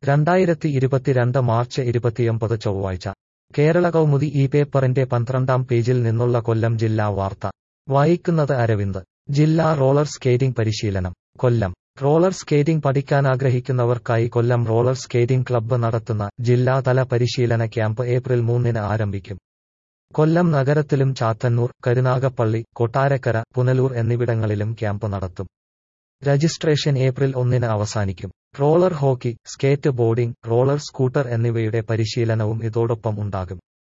രണ്ടായിരത്തി ഇരുപത്തിരണ്ട് മാർച്ച് ഇരുപത്തിയൊമ്പത് ചൊവ്വാഴ്ച കേരള കൗമുദി ഈ പേപ്പറിന്റെ പന്ത്രണ്ടാം പേജിൽ നിന്നുള്ള കൊല്ലം ജില്ലാ വാർത്ത വായിക്കുന്നത് അരവിന്ദ് ജില്ലാ റോളർ സ്കേറ്റിംഗ് പരിശീലനം കൊല്ലം റോളർ സ്കേറ്റിംഗ് പഠിക്കാനാഗ്രഹിക്കുന്നവർക്കായി കൊല്ലം റോളർ സ്കേറ്റിംഗ് ക്ലബ്ബ് നടത്തുന്ന ജില്ലാതല പരിശീലന ക്യാമ്പ് ഏപ്രിൽ മൂന്നിന് ആരംഭിക്കും കൊല്ലം നഗരത്തിലും ചാത്തന്നൂർ കരുനാഗപ്പള്ളി കൊട്ടാരക്കര പുനലൂർ എന്നിവിടങ്ങളിലും ക്യാമ്പ് നടത്തും രജിസ്ട്രേഷൻ ഏപ്രിൽ ഒന്നിന് അവസാനിക്കും roller hockey skateboarding roller scooter എന്നിവയുടെ പരിശീലനവും ഇതോടൊപ്പം ഉണ്ടാകും